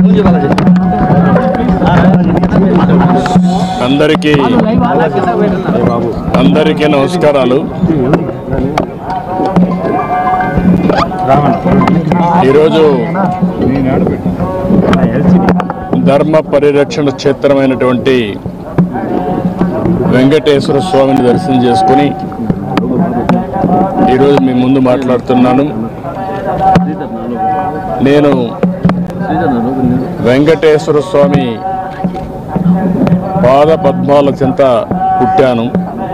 అందరికీ అందరికీ నమస్కారాలు ఈరోజు ధర్మ పరిరక్షణ క్షేత్రమైనటువంటి వెంకటేశ్వర స్వామిని దర్శనం చేసుకుని ఈరోజు మీ ముందు మాట్లాడుతున్నాను నేను వెంకటేశ్వర స్వామి పాద పద్మాల చెంత పుట్టాను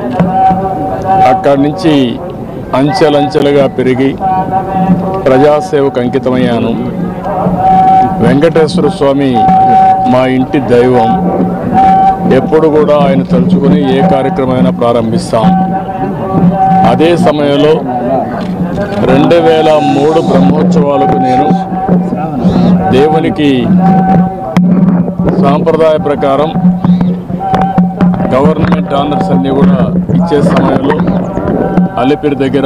అక్కడి నుంచి అంచెలంచెలుగా పెరిగి ప్రజాసేవకు అంకితమయ్యాను వెంకటేశ్వర స్వామి మా ఇంటి దైవం ఎప్పుడు కూడా ఆయన తలుచుకుని ఏ కార్యక్రమమైనా ప్రారంభిస్తాం అదే సమయంలో రెండు వేల మూడు బ్రహ్మోత్సవాలకు నేను దేవునికి సాంప్రదాయ ప్రకారం గవర్నమెంట్ ఆనర్స్ అన్నీ కూడా ఇచ్చే సమయంలో అలిపిరి దగ్గర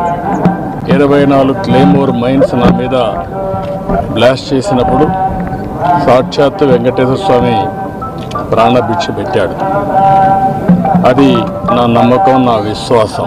ఇరవై నాలుగు క్లెయిమోర్ మైన్స్ నా మీద బ్లాస్ట్ చేసినప్పుడు సాక్షాత్తు వెంకటేశ్వర స్వామి ప్రాణభిక్ష పెట్టాడు అది నా నమ్మకం నా విశ్వాసం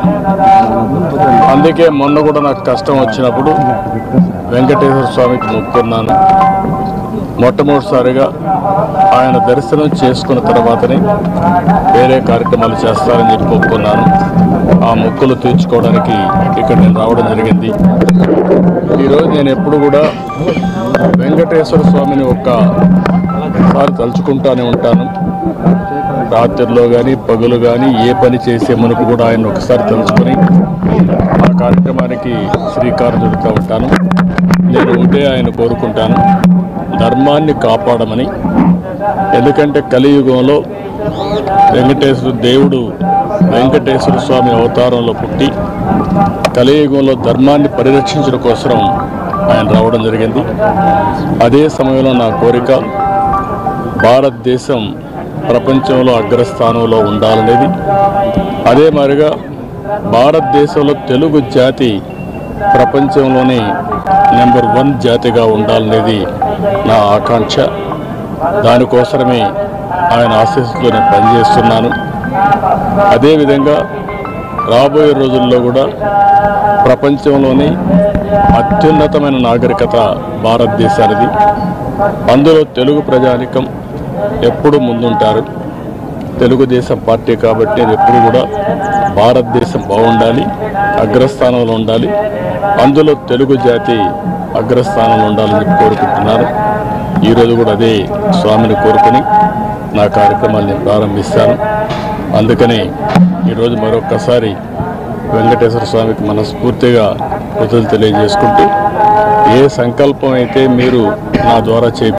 అందుకే మొన్న కూడా నాకు కష్టం వచ్చినప్పుడు వెంకటేశ్వర స్వామికి మొక్కున్నాను మొట్టమొదటిసారిగా ఆయన దర్శనం చేసుకున్న తర్వాతనే వేరే కార్యక్రమాలు చేస్తారని చెప్పి మొక్కున్నాను ఆ మొక్కులు తీర్చుకోవడానికి ఇక్కడ నేను రావడం జరిగింది ఈరోజు నేను ఎప్పుడు కూడా వెంకటేశ్వర స్వామిని ఒక్కసారి తలుచుకుంటానే ఉంటాను రాత్రిలో కానీ పగులు కానీ ఏ పని చేసే మునుపు కూడా ఆయన ఒకసారి తలుచుకొని ఆ కార్యక్రమానికి శ్రీకారం చుడుతూ ఉంటాను నేను ఉంటే ఆయన కోరుకుంటాను ధర్మాన్ని కాపాడమని ఎందుకంటే కలియుగంలో వెంకటేశ్వర దేవుడు వెంకటేశ్వర స్వామి అవతారంలో పుట్టి కలియుగంలో ధర్మాన్ని పరిరక్షించడం కోసం ఆయన రావడం జరిగింది అదే సమయంలో నా కోరిక భారతదేశం ప్రపంచంలో అగ్రస్థానంలో ఉండాలనేది అదే మాదిరిగా భారతదేశంలో తెలుగు జాతి ప్రపంచంలోనే నెంబర్ వన్ జాతిగా ఉండాలనేది నా ఆకాంక్ష దానికోసమే ఆయన ఆశీస్సుతో నేను పనిచేస్తున్నాను అదేవిధంగా రాబోయే రోజుల్లో కూడా ప్రపంచంలోని అత్యున్నతమైన నాగరికత భారతదేశానిది అందులో తెలుగు ప్రజానికం ఎప్పుడు ముందుంటారు తెలుగుదేశం పార్టీ కాబట్టి నేను ఎప్పుడు కూడా భారతదేశం బాగుండాలి అగ్రస్థానంలో ఉండాలి అందులో తెలుగు జాతి అగ్రస్థానంలో ఉండాలని చెప్పి కోరుకుంటున్నాను ఈరోజు కూడా అదే స్వామిని కోరుకుని నా కార్యక్రమాన్ని నేను ప్రారంభిస్తాను అందుకని ఈరోజు మరొక్కసారి వెంకటేశ్వర స్వామికి మనస్ఫూర్తిగా కృతలు తెలియజేసుకుంటూ ఏ సంకల్పం అయితే మీరు నా ద్వారా చే